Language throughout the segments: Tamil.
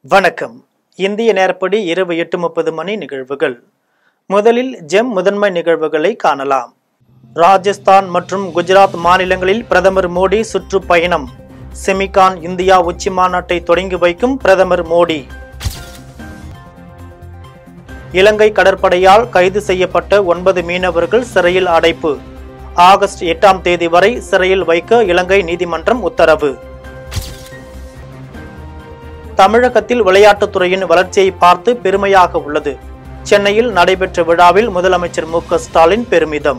வணக்கம் இந்திய நேரப்படி இரவு எட்டு முப்பது மணி நிகழ்வுகள் முதலில் ஜெம் முதன்மை நிகழ்வுகளை காணலாம் ராஜஸ்தான் மற்றும் குஜராத் மாநிலங்களில் பிரதமர் மோடி சுற்றுப்பயணம் செமிகான் இந்தியா உச்சி மாநாட்டை தொடங்கி வைக்கும் பிரதமர் மோடி இலங்கை கடற்படையால் கைது செய்யப்பட்ட ஒன்பது மீனவர்கள் சிறையில் அடைப்பு ஆகஸ்ட் எட்டாம் தேதி வரை சிறையில் வைக்க இலங்கை நீதிமன்றம் உத்தரவு தமிழகத்தில் விளையாட்டுத்துறையின் வளர்ச்சியை பார்த்து பெருமையாக உள்ளது சென்னையில் நடைபெற்ற விழாவில் முதலமைச்சர் மு க ஸ்டாலின் பெருமிதம்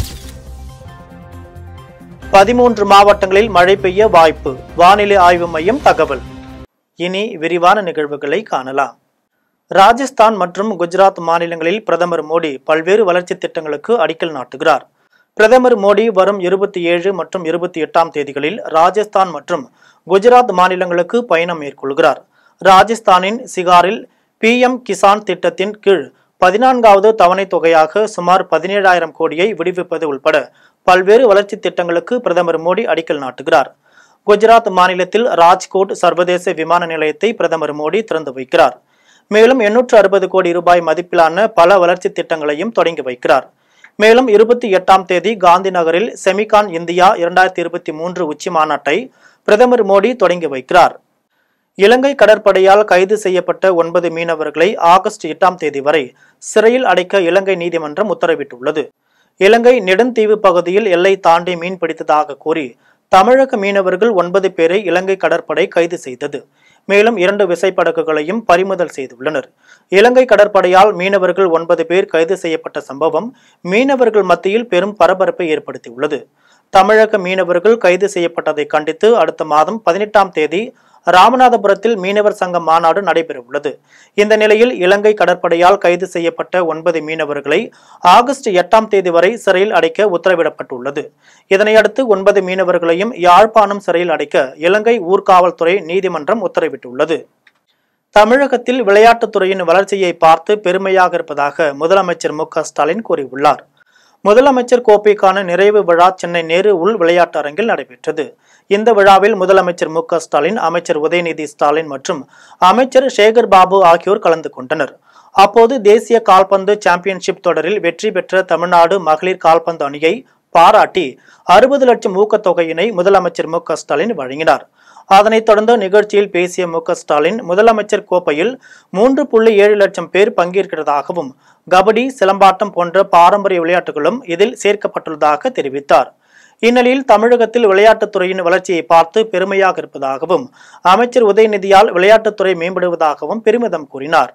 பதிமூன்று மாவட்டங்களில் மழை பெய்ய வாய்ப்பு வானிலை ஆய்வு மையம் தகவல் இனி விரிவான நிகழ்வுகளை காணலாம் ராஜஸ்தான் மற்றும் குஜராத் மாநிலங்களில் பிரதமர் மோடி பல்வேறு வளர்ச்சி திட்டங்களுக்கு அடிக்கல் நாட்டுகிறார் பிரதமர் மோடி வரும் இருபத்தி ஏழு மற்றும் இருபத்தி எட்டாம் தேதிகளில் ராஜஸ்தான் மற்றும் குஜராத் மாநிலங்களுக்கு பயணம் மேற்கொள்கிறார் ராஜஸ்தானின் சிகாரில் பிஎம் கிசான் திட்டத்தின் கீழ் பதினான்காவது தவணை தொகையாக சுமார் பதினேழாயிரம் கோடியை விடுவிப்பது உள்பட பல்வேறு வளர்ச்சி திட்டங்களுக்கு பிரதமர் மோடி அடிக்கல் நாட்டுகிறார் குஜராத் மாநிலத்தில் ராஜ்கோட் சர்வதேச விமான நிலையத்தை பிரதமர் மோடி திறந்து வைக்கிறார் மேலும் எண்ணூற்று அறுபது கோடி ரூபாய் மதிப்பிலான பல வளர்ச்சி திட்டங்களையும் தொடங்கி வைக்கிறார் மேலும் இருபத்தி எட்டாம் தேதி காந்தி நகரில் செமிகான் இந்தியா இரண்டாயிரத்தி இருபத்தி மூன்று உச்சி மாநாட்டை பிரதமர் மோடி தொடங்கி வைக்கிறார் இலங்கை கடற்படையால் கைது செய்யப்பட்ட ஒன்பது மீனவர்களை ஆகஸ்ட் எட்டாம் தேதி வரை சிறையில் அடைக்க இலங்கை நீதிமன்றம் உத்தரவிட்டுள்ளது இலங்கை நெடுந்தீவு பகுதியில் எல்லை தாண்டி மீன் பிடித்ததாக கூறி தமிழக மீனவர்கள் ஒன்பது பேரை இலங்கை கடற்படை கைது செய்தது மேலும் இரண்டு விசைப்படகுகளையும் பறிமுதல் செய்துள்ளனர் இலங்கை கடற்படையால் மீனவர்கள் ஒன்பது பேர் கைது செய்யப்பட்ட சம்பவம் மீனவர்கள் மத்தியில் பெரும் பரபரப்பை ஏற்படுத்தியுள்ளது தமிழக மீனவர்கள் கைது செய்யப்பட்டதை கண்டித்து அடுத்த மாதம் பதினெட்டாம் தேதி ராமநாதபுரத்தில் மீனவர் சங்க மாநாடு நடைபெறவுள்ளது இந்த நிலையில் இலங்கை கடற்படையால் கைது செய்யப்பட்ட ஒன்பது மீனவர்களை ஆகஸ்ட் எட்டாம் தேதி வரை சிறையில் அடைக்க உத்தரவிடப்பட்டுள்ளது இதனையடுத்து ஒன்பது மீனவர்களையும் யாழ்ப்பாணம் சிறையில் அடைக்க இலங்கை ஊர்காவல்துறை நீதிமன்றம் உத்தரவிட்டுள்ளது தமிழகத்தில் விளையாட்டுத்துறையின் வளர்ச்சியை பார்த்து பெருமையாக இருப்பதாக முதலமைச்சர் மு க ஸ்டாலின் கூறியுள்ளார் முதலமைச்சர் கோப்பைக்கான நிறைவு விழா சென்னை நேரு உள் விளையாட்டு அரங்கில் நடைபெற்றது இந்த விழாவில் முதலமைச்சர் மு க ஸ்டாலின் அமைச்சர் உதயநிதி ஸ்டாலின் மற்றும் அமைச்சர் சேகர் பாபு ஆகியோர் கலந்து கொண்டனர் அப்போது தேசிய கால்பந்து சாம்பியன்ஷிப் தொடரில் வெற்றி பெற்ற தமிழ்நாடு மகளிர் கால்பந்து அணியை பாராட்டி அறுபது லட்சம் ஊக்கத்தொகையினை முதலமைச்சர் மு க ஸ்டாலின் வழங்கினார் அதனைத் தொடர்ந்து நிகழ்ச்சியில் பேசிய மு க ஸ்டாலின் முதலமைச்சர் கோப்பையில் மூன்று புள்ளி ஏழு லட்சம் பேர் பங்கேற்கிறதாகவும் கபடி சிலம்பாட்டம் போன்ற பாரம்பரிய விளையாட்டுகளும் இதில் சேர்க்கப்பட்டுள்ளதாக தெரிவித்தார் இந்நிலையில் தமிழகத்தில் விளையாட்டுத்துறையின் வளர்ச்சியை பார்த்து பெருமையாக இருப்பதாகவும் அமைச்சர் உதயநிதியால் விளையாட்டுத்துறை மேம்படுவதாகவும் பெருமிதம் கூறினார்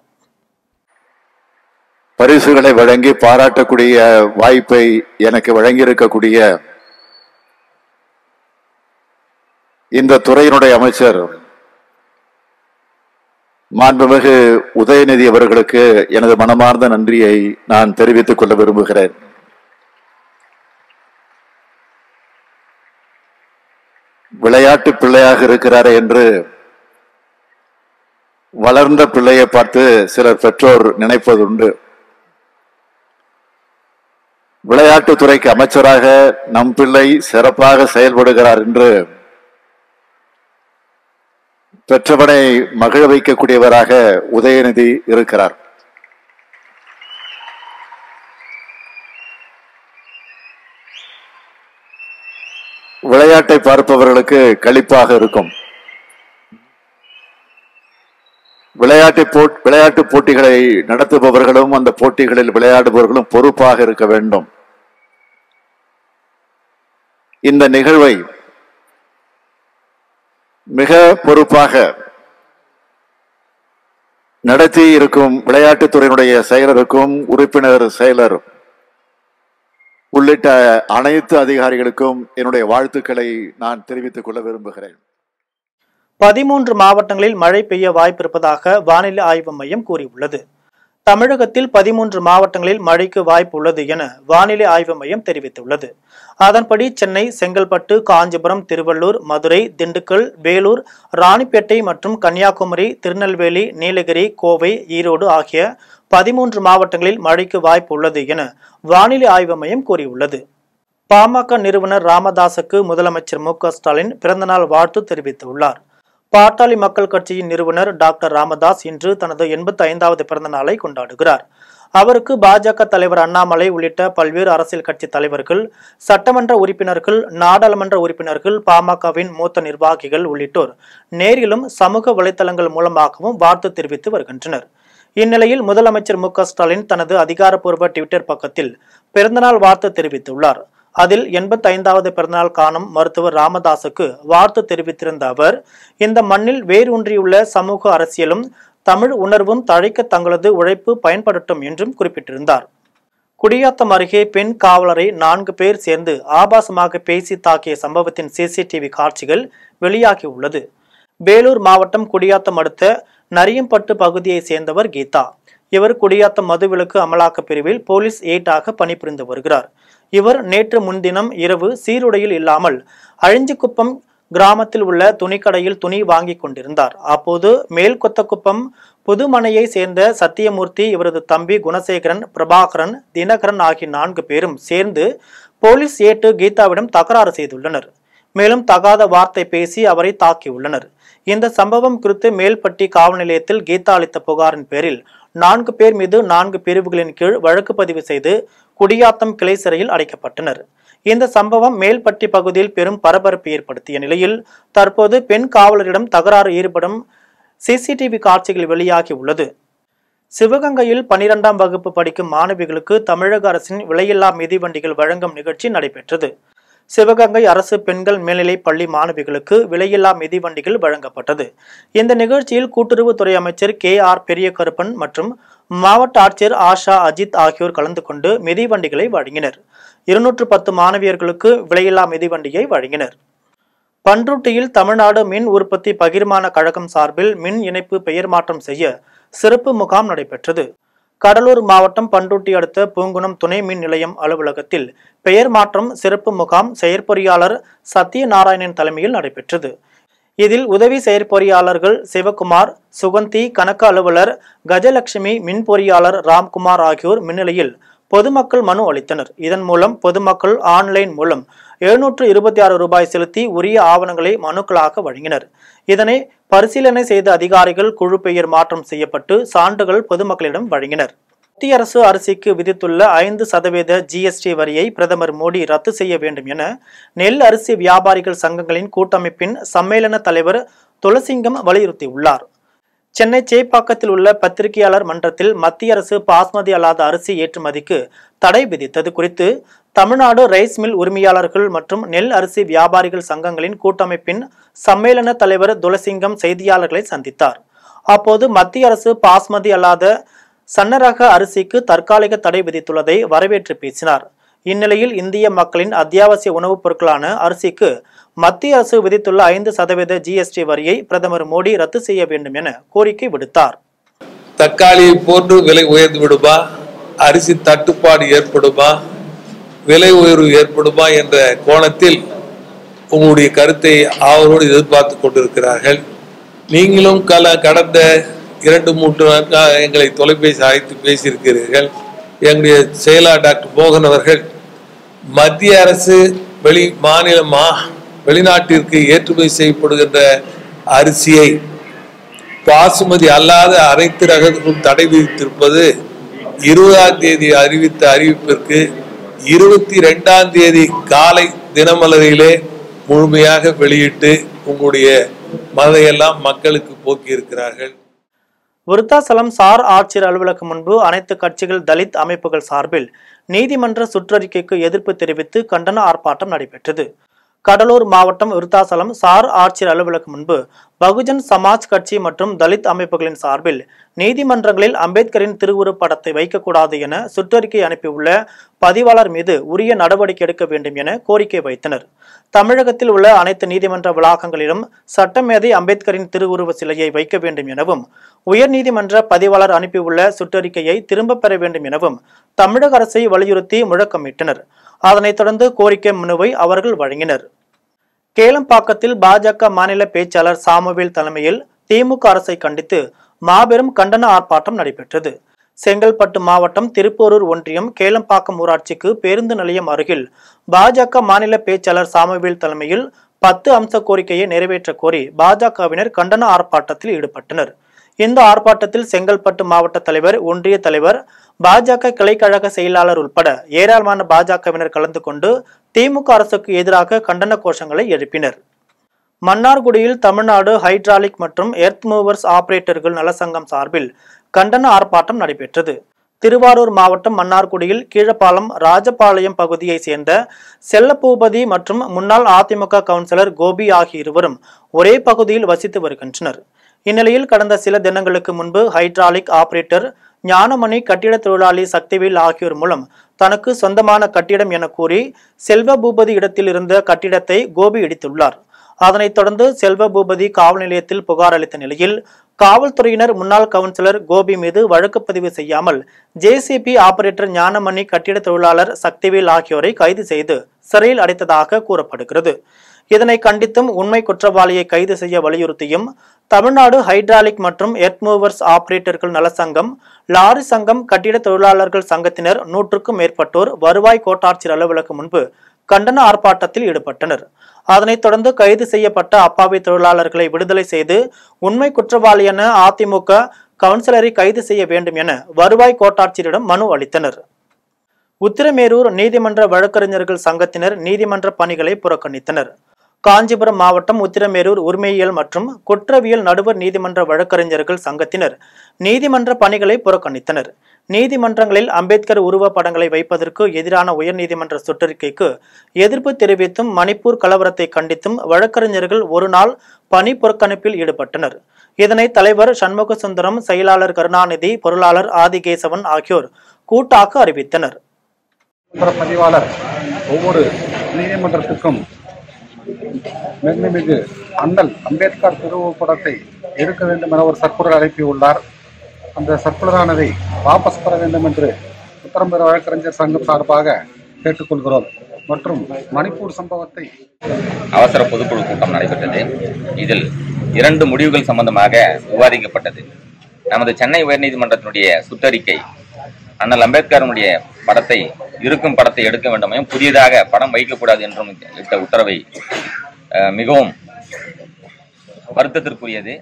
பரிசுகளை வழங்கி பாராட்டக்கூடிய வாய்ப்பை எனக்கு வழங்கியிருக்கக்கூடிய இந்த துறையினுடைய அமைச்சர் மாண்புமிகு உதயநிதி அவர்களுக்கு எனது மனமார்ந்த நன்றியை நான் தெரிவித்துக் கொள்ள விரும்புகிறேன் விளையாட்டு பிள்ளையாக இருக்கிறாரே என்று வளர்ந்த பிள்ளையை பார்த்து சிலர் பெற்றோர் நினைப்பதுண்டு விளையாட்டுத்துறைக்கு அமைச்சராக நம் பிள்ளை சிறப்பாக செயல்படுகிறார் என்று பெற்றவனை மகிழ வைக்கக்கூடியவராக உதயநிதி இருக்கிறார் விளையாட்டை பார்ப்பவர்களுக்கு களிப்பாக இருக்கும் விளையாட்டு போட் விளையாட்டு போட்டிகளை நடத்துபவர்களும் அந்த போட்டிகளில் விளையாடுபவர்களும் பொறுப்பாக இருக்க வேண்டும் இந்த நிகழ்வை மிக பொறுப்பாக நடத்தி இருக்கும் விளையாட்டுத்துறையினுடைய செயலருக்கும் உறுப்பினர் செயலர் உள்ளிட்ட அனைத்து அதிகாரிகளுக்கும் என்னுடைய வாழ்த்துக்களை நான் தெரிவித்துக் கொள்ள விரும்புகிறேன் பதிமூன்று மாவட்டங்களில் மழை பெய்ய வாய்ப்பிருப்பதாக வானிலை ஆய்வு மையம் கூறியுள்ளது தமிழகத்தில் பதிமூன்று மாவட்டங்களில் மழைக்கு வாய்ப்பு உள்ளது என வானிலை ஆய்வு மையம் தெரிவித்துள்ளது அதன்படி சென்னை செங்கல்பட்டு காஞ்சிபுரம் திருவள்ளூர் மதுரை திண்டுக்கல் வேலூர் ராணிப்பேட்டை மற்றும் கன்னியாகுமரி திருநெல்வேலி நீலகிரி கோவை ஈரோடு ஆகிய பதிமூன்று மாவட்டங்களில் மழைக்கு வாய்ப்பு உள்ளது என வானிலை ஆய்வு மையம் கூறியுள்ளது பாமக நிறுவனர் ராமதாசுக்கு முதலமைச்சர் மு க ஸ்டாலின் பிறந்தநாள் வாழ்த்து தெரிவித்துள்ளார் பாட்டாளி மக்கள் கட்சியின் நிறுவனர் டாக்டர் ராமதாஸ் இன்று தனது எண்பத்தி ஐந்தாவது பிறந்த நாளை கொண்டாடுகிறார் அவருக்கு பாஜக தலைவர் அண்ணாமலை உள்ளிட்ட பல்வேறு அரசியல் கட்சி தலைவர்கள் சட்டமன்ற உறுப்பினர்கள் நாடாளுமன்ற உறுப்பினர்கள் பாமகவின் மூத்த நிர்வாகிகள் உள்ளிட்டோர் நேரிலும் சமூக வலைதளங்கள் மூலமாகவும் வாழ்த்து தெரிவித்து வருகின்றனர் இந்நிலையில் முதலமைச்சர் மு க ஸ்டாலின் தனது அதிகாரப்பூர்வ ட்விட்டர் பக்கத்தில் பிறந்தநாள் வாழ்த்து தெரிவித்துள்ளார் அதில் எண்பத்தைந்தாவது பிறந்தநாள் காணும் மருத்துவர் ராமதாசுக்கு வாழ்த்து தெரிவித்திருந்த அவர் இந்த மண்ணில் வேரூன்றியுள்ள சமூக அரசியலும் தமிழ் உணர்வும் தழைக்க தங்களது உழைப்பு பயன்படட்டும் என்றும் குறிப்பிட்டிருந்தார் குடியாத்தம் அருகே பெண் காவலரை நான்கு பேர் சேர்ந்து ஆபாசமாக பேசி தாக்கிய சம்பவத்தின் சிசிடிவி காட்சிகள் வெளியாகியுள்ளது வேலூர் மாவட்டம் குடியாத்தம் அடுத்த நரியம்பட்டு பகுதியை சேர்ந்தவர் கீதா இவர் குடியாத்தம் மதுவிலக்கு அமலாக்க பிரிவில் போலீஸ் எயிட்டாக பணிபுரிந்து வருகிறார் இவர் நேற்று முன்தினம் இரவு சீருடையில் இல்லாமல் அழிஞ்சிக்குப்பம் கிராமத்தில் உள்ள துணிக்கடையில் துணி வாங்கி கொண்டிருந்தார் அப்போது மேல்கொத்தக்குப்பம் புதுமனையை சேர்ந்த சத்தியமூர்த்தி இவரது தம்பி குணசேகரன் பிரபாகரன் தினகரன் ஆகிய நான்கு பேரும் சேர்ந்து போலீஸ் ஏட்டு கீதாவிடம் தகராறு செய்துள்ளனர் மேலும் தகாத வார்த்தை பேசி அவரை தாக்கியுள்ளனர் இந்த சம்பவம் குறித்து மேல்பட்டி காவல் நிலையத்தில் கீதா அளித்த புகாரின் பேரில் நான்கு பேர் மீது நான்கு பிரிவுகளின் கீழ் வழக்கு பதிவு செய்து குடியாத்தம் கிளை சிறையில் அடைக்கப்பட்டனர் இந்த சம்பவம் மேல்பட்டி பகுதியில் பெரும் பரபரப்பு ஏற்படுத்திய நிலையில் தற்போது பெண் காவலரிடம் தகராறு ஈடுபடும் சிசிடிவி காட்சிகள் வெளியாகி உள்ளது சிவகங்கையில் பனிரெண்டாம் வகுப்பு படிக்கும் மாணவிகளுக்கு தமிழக அரசின் விலையில்லா மிதிவண்டிகள் வழங்கும் நிகழ்ச்சி நடைபெற்றது சிவகங்கை அரசு பெண்கள் மேல்நிலைப் பள்ளி மாணவிகளுக்கு விலையில்லா மிதிவண்டிகள் வழங்கப்பட்டது இந்த நிகழ்ச்சியில் கூட்டுறவுத்துறை அமைச்சர் கே ஆர் பெரியகருப்பன் மற்றும் மாவட்ட ஆட்சியர் ஆஷா அஜித் ஆகியோர் கலந்து கொண்டு மிதிவண்டிகளை வழங்கினர் இருநூற்று பத்து மாணவியர்களுக்கு விலையில்லா மிதிவண்டியை வழங்கினர் பன்ருட்டியில் தமிழ்நாடு மின் உற்பத்தி பகிர்மான கழகம் சார்பில் மின் இணைப்பு பெயர் மாற்றம் செய்ய சிறப்பு முகாம் நடைபெற்றது கடலூர் மாவட்டம் பன்ருட்டி அடுத்த பூங்குணம் துணை மின் நிலையம் அலுவலகத்தில் பெயர் மாற்றம் சிறப்பு முகாம் செயற்பொறியாளர் சத்யநாராயணன் தலைமையில் நடைபெற்றது இதில் உதவி செயற்பொறியாளர்கள் சிவகுமார் சுகந்தி கணக்கு அலுவலர் கஜலட்சுமி மின் பொறியாளர் ராம்குமார் ஆகியோர் முன்னிலையில் பொதுமக்கள் மனு அளித்தனர் இதன் மூலம் பொதுமக்கள் ஆன்லைன் மூலம் எழுநூற்று இருபத்தி ஆறு ரூபாய் செலுத்தி உரிய ஆவணங்களை மனுக்களாக வழங்கினர் இதனை பரிசீலனை செய்த அதிகாரிகள் குழு பெயர் மாற்றம் செய்யப்பட்டு சான்றுகள் பொதுமக்களிடம் வழங்கினர் மத்திய அரசு அரிசிக்கு விதித்துள்ள ஐந்து சதவீத ஜிஎஸ்டி வரியை பிரதமர் மோடி ரத்து செய்ய வேண்டும் என நெல் அரிசி வியாபாரிகள் சங்கங்களின் கூட்டமைப்பின் சம்மேளன தலைவர் துளசிங்கம் வலியுறுத்தியுள்ளார் சென்னை சேப்பாக்கத்தில் உள்ள பத்திரிகையாளர் மன்றத்தில் மத்திய அரசு பாஸ்மதி அல்லாத அரிசி ஏற்றுமதிக்கு தடை விதித்தது குறித்து தமிழ்நாடு ரைஸ் மில் உரிமையாளர்கள் மற்றும் நெல் அரிசி வியாபாரிகள் சங்கங்களின் கூட்டமைப்பின் சம்மேளன தலைவர் துளசிங்கம் செய்தியாளர்களை சந்தித்தார் அப்போது மத்திய அரசு பாஸ்மதி அல்லாத சன்னரக அரிசிக்கு தற்காலிக தடை விதித்துள்ளதை வரவேற்று பேசினார் இந்நிலையில் இந்திய மக்களின் அத்தியாவசிய உணவுப் பொருட்களான அரிசிக்கு மத்திய அரசு விதித்துள்ள ஐந்து சதவீத ஜிஎஸ்டி வரியை பிரதமர் மோடி ரத்து செய்ய வேண்டும் என கோரிக்கை விடுத்தார் தக்காளியை போன்று விலை உயர்ந்து விடுமா அரிசி தட்டுப்பாடு ஏற்படுமா விலை உயர்வு ஏற்படுமா என்ற கோணத்தில் உங்களுடைய கருத்தை ஆவலோடு எதிர்பார்த்து கொண்டிருக்கிறார்கள் நீங்களும் கல கடந்த இரண்டு மூன்று நாட்களாக எங்களை தொலைபேசி அழைத்து பேசியிருக்கிறீர்கள் எங்களுடைய செயலாளர் டாக்டர் மோகன் அவர்கள் மத்திய அரசு வெளி மாநிலமா வெளிநாட்டிற்கு ஏற்றுமதி செய்யப்படுகின்ற அரிசியை பாசுமதி அல்லாத அனைத்து ரகங்களும் தடை விதித்திருப்பது இருபதாம் தேதி அறிவித்த அறிவிப்பிற்கு இருபத்தி ரெண்டாம் தேதி காலை தினமலரிலே முழுமையாக வெளியிட்டு உங்களுடைய மனதையெல்லாம் மக்களுக்கு போக்கியிருக்கிறார்கள் விருத்தாசலம் சார் ஆட்சியர் அலுவலகம் முன்பு அனைத்து கட்சிகள் தலித் அமைப்புகள் சார்பில் நீதிமன்ற சுற்றறிக்கைக்கு எதிர்ப்பு தெரிவித்து கண்டன ஆர்ப்பாட்டம் நடைபெற்றது கடலூர் மாவட்டம் விருத்தாசலம் சார் ஆட்சியர் அலுவலகம் முன்பு பகுஜன் சமாஜ் கட்சி மற்றும் தலித் அமைப்புகளின் சார்பில் நீதிமன்றங்களில் அம்பேத்கரின் திருவுருப் படத்தை வைக்கக்கூடாது என சுற்றறிக்கை அனுப்பியுள்ள பதிவாளர் மீது உரிய நடவடிக்கை எடுக்க வேண்டும் என கோரிக்கை வைத்தனர் தமிழகத்தில் உள்ள அனைத்து நீதிமன்ற வளாகங்களிலும் சட்டமேதை அம்பேத்கரின் திருவுருவ சிலையை வைக்க வேண்டும் எனவும் உயர்நீதிமன்ற பதிவாளர் அனுப்பியுள்ள சுற்றறிக்கையை திரும்பப் பெற வேண்டும் எனவும் தமிழக அரசை வலியுறுத்தி முழக்கமிட்டனர் அதனைத் தொடர்ந்து கோரிக்கை மனுவை அவர்கள் வழங்கினர் கேளம்பாக்கத்தில் பாஜக மாநில பேச்சாளர் சாமுவேல் தலைமையில் திமுக அரசை கண்டித்து மாபெரும் கண்டன ஆர்ப்பாட்டம் நடைபெற்றது செங்கல்பட்டு மாவட்டம் திருப்போரூர் ஒன்றியம் கேளம்பாக்கம் ஊராட்சிக்கு பேருந்து நிலையம் அருகில் பாஜக மாநில பேச்சாளர் சாமுவேல் தலைமையில் பத்து அம்ச கோரிக்கையை நிறைவேற்ற கோரி பாஜகவினர் கண்டன ஆர்ப்பாட்டத்தில் ஈடுபட்டனர் இந்த ஆர்ப்பாட்டத்தில் செங்கல்பட்டு மாவட்ட தலைவர் ஒன்றிய தலைவர் பாஜக கிளைக்கழக செயலாளர் உட்பட ஏராளமான பாஜகவினர் கலந்து கொண்டு திமுக அரசுக்கு எதிராக கண்டன கோஷங்களை எழுப்பினர் மன்னார்குடியில் தமிழ்நாடு ஹைட்ராலிக் மற்றும் எர்த் மூவர்ஸ் ஆபரேட்டர்கள் நலசங்கம் சார்பில் கண்டன ஆர்ப்பாட்டம் நடைபெற்றது திருவாரூர் மாவட்டம் மன்னார்குடியில் கீழப்பாலம் ராஜபாளையம் பகுதியைச் சேர்ந்த செல்லபூபதி மற்றும் முன்னாள் அதிமுக கவுன்சிலர் கோபி ஆகிய இருவரும் ஒரே பகுதியில் வசித்து வருகின்றனர் இந்நிலையில் கடந்த சில தினங்களுக்கு முன்பு ஹைட்ராலிக் ஆபரேட்டர் ஞானமணி கட்டிட தொழிலாளி சக்திவேல் ஆகியோர் மூலம் தனக்கு சொந்தமான கட்டிடம் என கூறி செல்வபூபதி இடத்தில் இருந்த கட்டிடத்தை கோபி இடித்துள்ளார் அதனைத் தொடர்ந்து செல்வபூபதி காவல் நிலையத்தில் புகார் அளித்த நிலையில் காவல்துறையினர் முன்னாள் கவுன்சிலர் கோபி மீது வழக்கு பதிவு செய்யாமல் ஜேசிபி ஆபரேட்டர் ஞானமணி கட்டிட தொழிலாளர் சக்திவேல் ஆகியோரை கைது செய்து சிறையில் அடைத்ததாக கூறப்படுகிறது இதனை கண்டித்தும் உண்மை குற்றவாளியை கைது செய்ய வலியுறுத்தியும் தமிழ்நாடு ஹைட்ராலிக் மற்றும் எர்த் மூவர்ஸ் ஆபரேட்டர்கள் நலசங்கம் லாரி சங்கம் கட்டிட தொழிலாளர்கள் சங்கத்தினர் நூற்றுக்கும் மேற்பட்டோர் வருவாய் கோட்டாட்சியர் அலுவலகம் முன்பு கண்டன ஆர்ப்பாட்டத்தில் ஈடுபட்டனர் அதனைத் தொடர்ந்து கைது செய்யப்பட்ட அப்பாவி தொழிலாளர்களை விடுதலை செய்து உண்மை குற்றவாளி என அதிமுக கவுன்சிலரை கைது செய்ய வேண்டும் என வருவாய் கோட்டாட்சியரிடம் மனு அளித்தனர் உத்திரமேரூர் நீதிமன்ற வழக்கறிஞர்கள் சங்கத்தினர் நீதிமன்ற பணிகளை புறக்கணித்தனர் காஞ்சிபுரம் மாவட்டம் உத்திரமேரூர் உரிமையியல் மற்றும் குற்றவியல் நடுவர் நீதிமன்ற வழக்கறிஞர்கள் சங்கத்தினர் நீதிமன்ற பணிகளை புறக்கணித்தனர் நீதிமன்றங்களில் அம்பேத்கர் உருவப் படங்களை வைப்பதற்கு எதிரான உயர்நீதிமன்ற சுற்றறிக்கைக்கு எதிர்ப்பு தெரிவித்தும் மணிப்பூர் கலவரத்தை கண்டித்தும் வழக்கறிஞர்கள் ஒரு நாள் பணி புறக்கணிப்பில் ஈடுபட்டனர் இதனை தலைவர் சண்முக சுந்தரம் செயலாளர் கருணாநிதி பொருளாளர் ஆதிகேசவன் ஆகியோர் கூட்டாக அறிவித்தனர் நீதிமன்ற பதிவாளர் ஒவ்வொரு நீதிமன்றத்துக்கும் மென்மிகு அண்ணல் அம்பேத்கர் திருவுப்படத்தை எடுக்க வேண்டும் என ஒரு சர்க்குலர் அனுப்பியுள்ளார் அந்த சர்க்குலரானதை வாபஸ் பெற வேண்டும் என்று உத்தரம்பெற வழக்கறிஞர் சங்கம் சார்பாக கேட்டுக்கொள்கிறோம் மற்றும் மணிப்பூர் சம்பவத்தை அவசர பொதுக்குழு கூட்டம் நடைபெற்றது இதில் இரண்டு முடிவுகள் சம்பந்தமாக விவாதிக்கப்பட்டது நமது சென்னை உயர்நீதிமன்றத்தினுடைய சுற்றறிக்கை அண்ணல் அம்பேத்கரனுடைய படத்தை இருக்கும் படத்தை எடுக்க வேண்டுமையும் புதியதாக படம் வைக்கக்கூடாது என்றும் இட்ட உத்தரவை அஹ், மிகவும் வருத்தத்திற்குரியது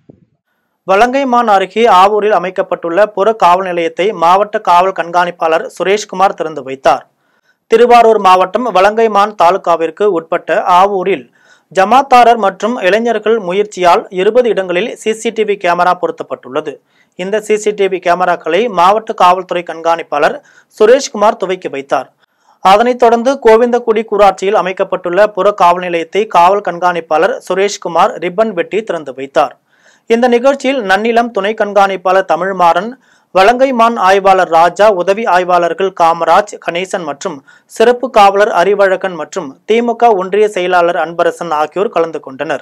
வலங்கைமான் அருகே ஆவூரில் அமைக்கப்பட்டுள்ள புற காவல் நிலையத்தை மாவட்ட காவல் கண்காணிப்பாளர் சுரேஷ்குமார் திறந்து வைத்தார் திருவாரூர் மாவட்டம் வலங்கைமான் தாலுகாவிற்கு உட்பட்ட ஆவூரில் ஜமாத்தாரர் மற்றும் இளைஞர்கள் முயற்சியால் இருபது இடங்களில் சிசிடிவி கேமரா பொருத்தப்பட்டுள்ளது இந்த சிசிடிவி கேமராக்களை மாவட்ட காவல்துறை கண்காணிப்பாளர் சுரேஷ்குமார் துவக்கி வைத்தார் அதனைத் தொடர்ந்து கோவிந்தக்குடி கூராட்சியில் அமைக்கப்பட்டுள்ள புற காவல் நிலையத்தை காவல் கண்காணிப்பாளர் சுரேஷ்குமார் ரிப்பன் வெட்டி திறந்து வைத்தார் இந்த நிகழ்ச்சியில் நன்னிலம் துணை கண்காணிப்பாளர் தமிழ்மாறன் வலங்கைமான் ஆய்வாளர் ராஜா உதவி ஆய்வாளர்கள் காமராஜ் கணேசன் மற்றும் சிறப்பு காவலர் அறிவழகன் மற்றும் திமுக ஒன்றிய செயலாளர் அன்பரசன் ஆகியோர் கலந்து கொண்டனர்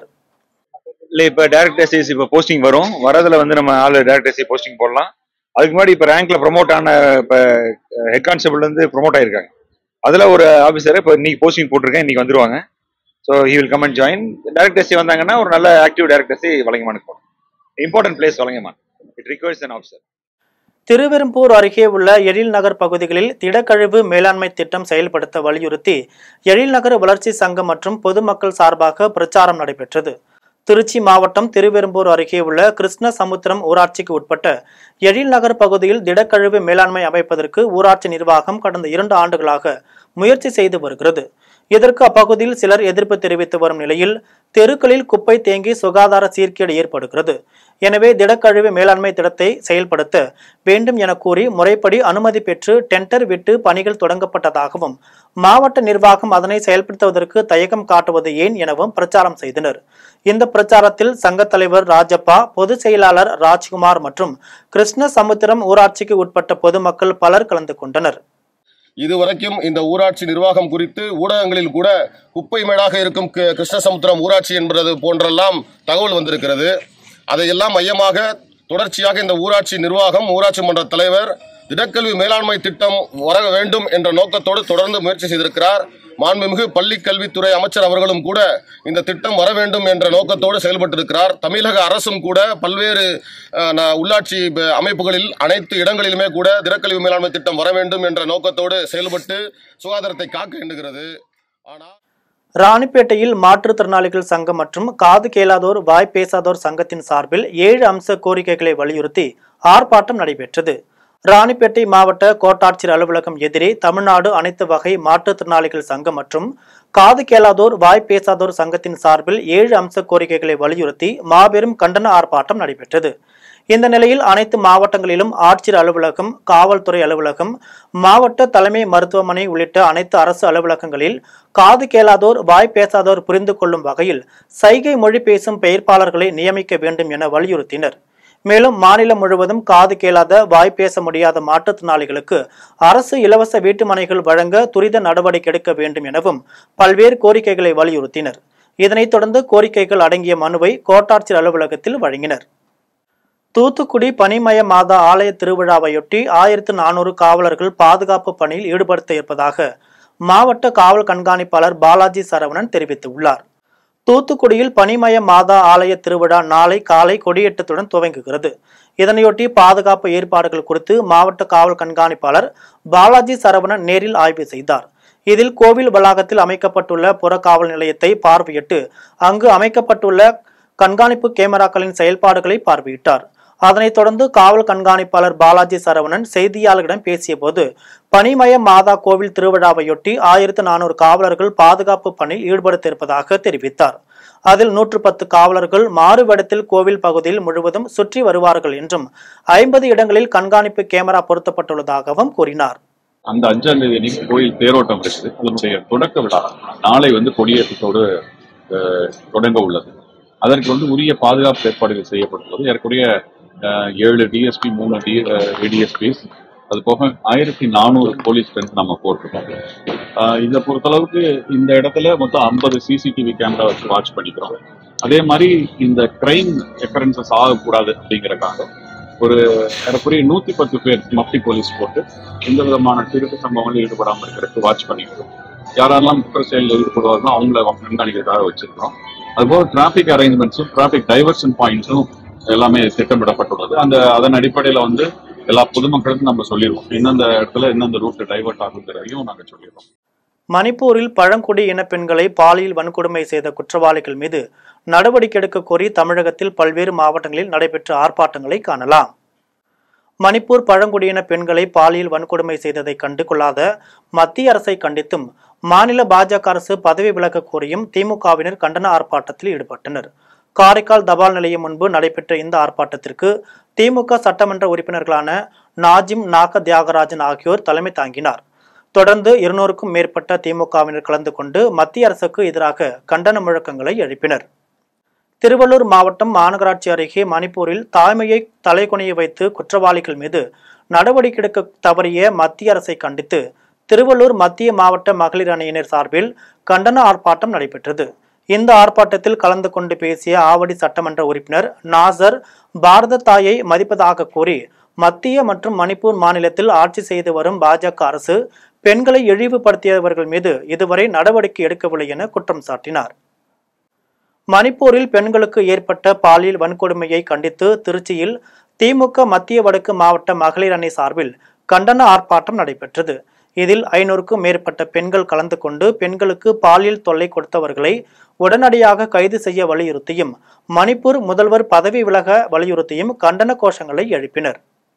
இல்லை இப்போ டேரக்ட் எஸ்ஐஸ் இப்போ போஸ்டிங் வரும் வரதுல வந்து நம்ம ஆள் டேரக்ட் எஸ்ஐ போஸ்டிங் போடலாம் அதுக்கு முன்னாடி இப்போ ரேங்க்ல ப்ரொமோட் ஆன இப்போ ஹெட் கான்ஸ்டபிள் வந்து ப்ரொமோட் ஆயிருக்காங்க அதில் ஒரு ஆஃபீஸர் இப்போ இன்னைக்கு போஸ்டிங் போட்டிருக்கேன் இன்னைக்கு வந்துருவாங்க so he will come and join direct SI வந்தாங்கன்னா ஒரு நல்ல ஆக்டிவ் டேரக்ட் எஸ்ஐ வழங்கமானுக்கு போகணும் இம்பார்ட்டன்ட் பிளேஸ் வழங்கமான் it requires an officer Thiruverumbur அருகே உள்ள எழில் நகர் பகுதிகளில் திடக்கழிவு மேலாண்மை திட்டம் செயல்படுத்த வலியுறுத்தி எழில் நகர் வளர்ச்சி சங்கம் மற்றும் பொதுமக்கள் சார்பாக பிரச்சாரம் நடைபெற்றது திருச்சி மாவட்டம் திருவெரும்பூர் அருகே உள்ள கிருஷ்ணசமுத்திரம் ஊராட்சிக்கு உட்பட்ட எழில் நகர் பகுதியில் திடக்கழிவு மேலாண்மை அமைப்பதற்கு ஊராட்சி நிர்வாகம் கடந்த இரண்டு ஆண்டுகளாக முயற்சி செய்து வருகிறது இதற்கு அப்பகுதியில் சிலர் எதிர்ப்பு தெரிவித்து வரும் நிலையில் தெருக்களில் குப்பை தேங்கி சுகாதார சீர்கேடு ஏற்படுகிறது எனவே திடக்கழிவு மேலாண்மை திட்டத்தை செயல்படுத்த வேண்டும் என கூறி முறைப்படி அனுமதி பெற்று டெண்டர் விட்டு பணிகள் தொடங்கப்பட்டதாகவும் மாவட்ட நிர்வாகம் அதனை செயல்படுத்துவதற்கு தயக்கம் காட்டுவது ஏன் எனவும் பிரச்சாரம் செய்தனர் இந்த பிரச்சாரத்தில் சங்கத் தலைவர் ராஜப்பா பொதுச் செயலாளர் ராஜ்குமார் மற்றும் கிருஷ்ணசமுத்திரம் ஊராட்சிக்கு உட்பட்ட பொதுமக்கள் பலர் கலந்து கொண்டனர் இதுவரைக்கும் இந்த ஊராட்சி நிர்வாகம் குறித்து ஊடகங்களில் கூட குப்பை மேடாக இருக்கும் கி- கிருஷ்ணசமுத்திரம் ஊராட்சி என்பது போன்றெல்லாம் தகவல் வந்திருக்கிறது அதையெல்லாம் மையமாக தொடர்ச்சியாக இந்த ஊராட்சி நிர்வாகம் ஊராட்சி மன்ற தலைவர் திடக்கல்வி மேலாண்மை திட்டம் வர வேண்டும் என்ற நோக்கத்தோடு தொடர்ந்து முயற்சி செய்திருக்கிறார் மாண்புமிகு பள்ளி கல்வித்துறை அமைச்சர் அவர்களும் கூட இந்த திட்டம் வர வேண்டும் என்ற நோக்கத்தோடு செயல்பட்டிருக்கிறார் தமிழக அரசும் கூட பல்வேறு அஹ், ந- உள்ளாட்சி ப- அமைப்புகளில் அனைத்து இடங்களிலுமே கூட திடக்கல்வி மேலாண்மை திட்டம் வர வேண்டும் என்ற நோக்கத்தோடு செயல்பட்டு சுகாதாரத்தை காக்க எண்ணுகிறது ஆனால் ராணிப்பேட்டையில் மாற்றுத்திறனாளிகள் சங்கம் மற்றும் காது கேளாதோர் வாய் பேசாதோர் சங்கத்தின் சார்பில் ஏழு அம்ச கோரிக்கைகளை வலியுறுத்தி ஆர்ப்பாட்டம் நடைபெற்றது ராணிப்பேட்டை மாவட்ட கோட்டாட்சியர் அலுவலகம் எதிரே தமிழ்நாடு அனைத்து வகை மாற்றுத்திறனாளிகள் சங்கம் மற்றும் காது கேளாதோர் வாய் பேசாதோர் சங்கத்தின் சார்பில் ஏழு அம்ச கோரிக்கைகளை வலியுறுத்தி மாபெரும் கண்டன ஆர்ப்பாட்டம் நடைபெற்றது இந்த நிலையில் அனைத்து மாவட்டங்களிலும் ஆட்சியர் அலுவலகம் காவல்துறை அலுவலகம் மாவட்ட தலைமை மருத்துவமனை உள்ளிட்ட அனைத்து அரசு அலுவலகங்களில் காது கேளாதோர் வாய் பேசாதோர் புரிந்து கொள்ளும் வகையில் சைகை மொழி பேசும் பெயர்ப்பாளர்களை நியமிக்க வேண்டும் என வலியுறுத்தினர் மேலும் மாநிலம் முழுவதும் காது கேளாத வாய் பேச முடியாத மாற்றுத்திறனாளிகளுக்கு அரசு இலவச வீட்டுமனைகள் வழங்க துரித நடவடிக்கை எடுக்க வேண்டும் எனவும் பல்வேறு கோரிக்கைகளை வலியுறுத்தினர் இதனைத் தொடர்ந்து கோரிக்கைகள் அடங்கிய மனுவை கோட்டாட்சியர் அலுவலகத்தில் வழங்கினர் தூத்துக்குடி பனிமய மாதா ஆலய திருவிழாவையொட்டி ஆயிரத்து நானூறு காவலர்கள் பாதுகாப்பு பணியில் ஈடுபடுத்த இருப்பதாக மாவட்ட காவல் கண்காணிப்பாளர் பாலாஜி சரவணன் தெரிவித்துள்ளார் தூத்துக்குடியில் பனிமய மாதா ஆலய திருவிழா நாளை காலை கொடியேற்றத்துடன் துவங்குகிறது இதனையொட்டி பாதுகாப்பு ஏற்பாடுகள் குறித்து மாவட்ட காவல் கண்காணிப்பாளர் பாலாஜி சரவணன் நேரில் ஆய்வு செய்தார் இதில் கோவில் வளாகத்தில் அமைக்கப்பட்டுள்ள புறக்காவல் நிலையத்தை பார்வையிட்டு அங்கு அமைக்கப்பட்டுள்ள கண்காணிப்பு கேமராக்களின் செயல்பாடுகளை பார்வையிட்டார் அதனைத் தொடர்ந்து காவல் கண்காணிப்பாளர் பாலாஜி சரவணன் செய்தியாளர்களிடம் பேசியபோது பனிமய மாதா கோவில் திருவிழாவையொட்டி ஆயிரத்து நானூறு காவலர்கள் பாதுகாப்பு பணியில் ஈடுபடுத்த இருப்பதாக தெரிவித்தார் அதில் நூற்று பத்து காவலர்கள் மாறுவேடத்தில் கோவில் பகுதியில் முழுவதும் சுற்றி வருவார்கள் என்றும் ஐம்பது இடங்களில் கண்காணிப்பு கேமரா பொருத்தப்பட்டுள்ளதாகவும் கூறினார் அந்த அஞ்சாம் தேதி அன்னைக்கு கோயில் தேரோட்டம் இருக்குது அதனுடைய தொடக்க விழா நாளை வந்து கொடியேற்றத்தோடு அஹ், தொடங்க உள்ளது அதற்கு வந்து உரிய பாதுகாப்பு ஏற்பாடுகள் செய்யப்பட்டுள்ளது ஏறக்குறைய அஹ், ஏழு டிஎஸ்பி மூணு டி ஏடிஎஸ்பிஸ் அது போக ஆயிரத்தி நானூறு போலீஸ் ஸ்ட்ரென்த் நம்ம போட்டிருக்கோம் அஹ், இதை பொறுத்தளவுக்கு இந்த இடத்துல மொத்தம் ஐம்பது சிசிடிவி கேமரா வச்சு வாட்ச் பண்ணிக்கிறோம் அதே மாதிரி இந்த கிரைம் எக்கரன்சஸ் ஆகக்கூடாது அப்படிங்கறக்காக ஒரு ஏறக்குறைய நூத்தி பத்து பேர் மப்டி போலீஸ் போட்டு எந்த விதமான திருட்டு சம்பவங்களும் ஈடுபடாமல் இருக்கிறதுக்கு வாட்ச் பண்ணிக்கிறோம் யாரெல்லாம் குற்ற செயலில் ஈடுபடுவார்களோ அவங்கள கண்காணிக்கிறதுக்காக வச்சிருக்கிறோம் அதுபோக டிராபிக் அரேஞ்ச்மெண்ட்ஸும் டிராபிக் டைவர்ஷன் பாயிண்ட்ஸும் எல்லாமே திட்டமிடப்பட்டுள்ளது அந்த அதன் அடிப்படையில வந்து எல்லா பொதுமக்களுக்கும் நம்ம சொல்லிடுவோம் எந்தெந்த இடத்துல எந்தெந்த ரூட் டைவர்ட் ஆகுங்கிறதையும் நாங்க சொல்லிடுவோம் மணிப்பூரில் பழங்குடி இன பெண்களை பாலியல் வன்கொடுமை செய்த குற்றவாளிகள் மீது நடவடிக்கை எடுக்க கோரி தமிழகத்தில் பல்வேறு மாவட்டங்களில் நடைபெற்ற ஆர்ப்பாட்டங்களை காணலாம் மணிப்பூர் பழங்குடியின பெண்களை பாலியல் வன்கொடுமை செய்ததை கண்டு கொள்ளாத மத்திய அரசை கண்டித்தும் மாநில பாஜக அரசு பதவி விலக கோரியும் திமுகவினர் கண்டன ஆர்ப்பாட்டத்தில் ஈடுபட்டனர் காரைக்கால் தபால் நிலையம் முன்பு நடைபெற்ற இந்த ஆர்ப்பாட்டத்திற்கு திமுக சட்டமன்ற உறுப்பினர்களான நாஜிம் நாக தியாகராஜன் ஆகியோர் தலைமை தாங்கினார் தொடர்ந்து இருநூறுக்கும் மேற்பட்ட திமுகவினர் கலந்து கொண்டு மத்திய அரசுக்கு எதிராக கண்டன முழக்கங்களை எழுப்பினர் திருவள்ளூர் மாவட்டம் மாநகராட்சி அருகே மணிப்பூரில் தாய்மையை தலைகுனிய வைத்து குற்றவாளிகள் மீது நடவடிக்கை எடுக்க தவறிய மத்திய அரசை கண்டித்து திருவள்ளூர் மத்திய மாவட்ட மகளிர் அணியினர் சார்பில் கண்டன ஆர்ப்பாட்டம் நடைபெற்றது இந்த ஆர்ப்பாட்டத்தில் கலந்து கொண்டு பேசிய ஆவடி சட்டமன்ற உறுப்பினர் நாசர் பாரத தாயை மதிப்பதாக கூறி மத்திய மற்றும் மணிப்பூர் மாநிலத்தில் ஆட்சி செய்து வரும் பாஜக அரசு பெண்களை இழிவுபடுத்தியவர்கள் மீது இதுவரை நடவடிக்கை எடுக்கவில்லை என குற்றம் சாட்டினார் மணிப்பூரில் பெண்களுக்கு ஏற்பட்ட பாலியல் வன்கொடுமையை கண்டித்து திருச்சியில் திமுக மத்திய வடக்கு மாவட்ட மகளிர் அணி சார்பில் கண்டன ஆர்ப்பாட்டம் நடைபெற்றது இதில் ஐநூறுக்கும் மேற்பட்ட பெண்கள் கலந்து கொண்டு பெண்களுக்கு பாலியல் தொல்லை கொடுத்தவர்களை உடனடியாக கைது செய்ய வலியுறுத்தியும் மணிப்பூர் முதல்வர் பதவி விலக வலியுறுத்தியும் கண்டன கோஷங்களை எழுப்பினர்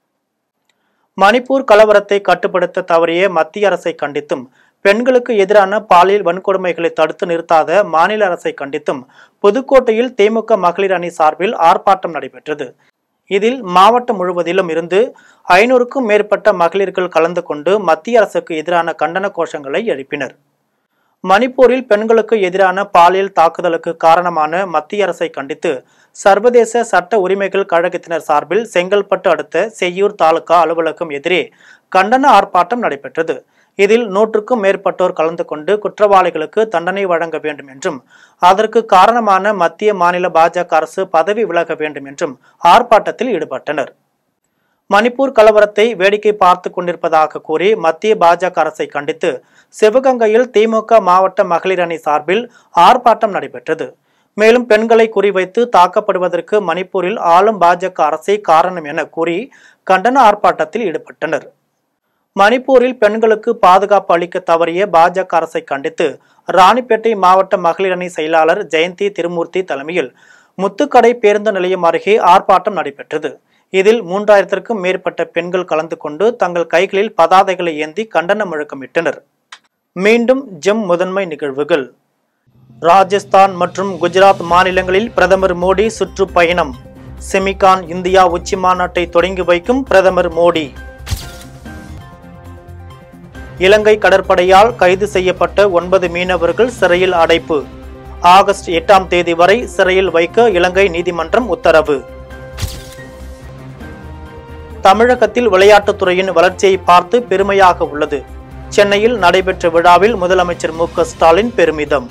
மணிப்பூர் கலவரத்தை கட்டுப்படுத்த தவறிய மத்திய அரசை கண்டித்தும் பெண்களுக்கு எதிரான பாலியல் வன்கொடுமைகளை தடுத்து நிறுத்தாத மாநில அரசை கண்டித்தும் புதுக்கோட்டையில் திமுக மகளிர் அணி சார்பில் ஆர்ப்பாட்டம் நடைபெற்றது இதில் மாவட்டம் முழுவதிலும் இருந்து ஐநூறுக்கும் மேற்பட்ட மகளிர்கள் கலந்து கொண்டு மத்திய அரசுக்கு எதிரான கண்டன கோஷங்களை எழுப்பினர் மணிப்பூரில் பெண்களுக்கு எதிரான பாலியல் தாக்குதலுக்கு காரணமான மத்திய அரசை கண்டித்து சர்வதேச சட்ட உரிமைகள் கழகத்தினர் சார்பில் செங்கல்பட்டு அடுத்த செய்யூர் தாலுகா அலுவலகம் எதிரே கண்டன ஆர்ப்பாட்டம் நடைபெற்றது இதில் நூற்றுக்கும் மேற்பட்டோர் கலந்து கொண்டு குற்றவாளிகளுக்கு தண்டனை வழங்க வேண்டும் என்றும் அதற்கு காரணமான மத்திய மாநில பாஜக அரசு பதவி விலக வேண்டும் என்றும் ஆர்ப்பாட்டத்தில் ஈடுபட்டனர் மணிப்பூர் கலவரத்தை வேடிக்கை பார்த்து கொண்டிருப்பதாக கூறி மத்திய பாஜக அரசை கண்டித்து சிவகங்கையில் திமுக மாவட்ட மகளிர் அணி சார்பில் ஆர்ப்பாட்டம் நடைபெற்றது மேலும் பெண்களை குறிவைத்து தாக்கப்படுவதற்கு மணிப்பூரில் ஆளும் பாஜக அரசே காரணம் என கூறி கண்டன ஆர்ப்பாட்டத்தில் ஈடுபட்டனர் மணிப்பூரில் பெண்களுக்கு பாதுகாப்பு அளிக்க தவறிய பாஜக அரசை கண்டித்து ராணிப்பேட்டை மாவட்ட மகளிர் அணி செயலாளர் ஜெயந்தி திருமூர்த்தி தலைமையில் முத்துக்கடை பேருந்து நிலையம் அருகே ஆர்ப்பாட்டம் நடைபெற்றது இதில் மூன்றாயிரத்திற்கும் மேற்பட்ட பெண்கள் கலந்து கொண்டு தங்கள் கைகளில் பதாதைகளை ஏந்தி கண்டன முழக்கமிட்டனர் மீண்டும் ஜெம் முதன்மை நிகழ்வுகள் ராஜஸ்தான் மற்றும் குஜராத் மாநிலங்களில் பிரதமர் மோடி சுற்றுப்பயணம் செமிகான் இந்தியா உச்சி மாநாட்டை தொடங்கி வைக்கும் பிரதமர் மோடி இலங்கை கடற்படையால் கைது செய்யப்பட்ட ஒன்பது மீனவர்கள் சிறையில் அடைப்பு ஆகஸ்ட் எட்டாம் தேதி வரை சிறையில் வைக்க இலங்கை நீதிமன்றம் உத்தரவு தமிழகத்தில் விளையாட்டுத்துறையின் வளர்ச்சியை பார்த்து பெருமையாக உள்ளது சென்னையில் நடைபெற்ற விழாவில் முதலமைச்சர் மு க ஸ்டாலின் பெருமிதம்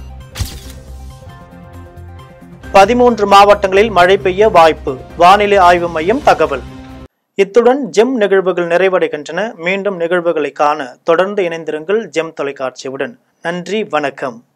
பதிமூன்று மாவட்டங்களில் மழை பெய்ய வாய்ப்பு வானிலை ஆய்வு மையம் தகவல் இத்துடன் ஜெம் நிகழ்வுகள் நிறைவடைகின்றன மீண்டும் நிகழ்வுகளை காண தொடர்ந்து இணைந்திருங்கள் ஜெம் தொலைக்காட்சியுடன் நன்றி வணக்கம்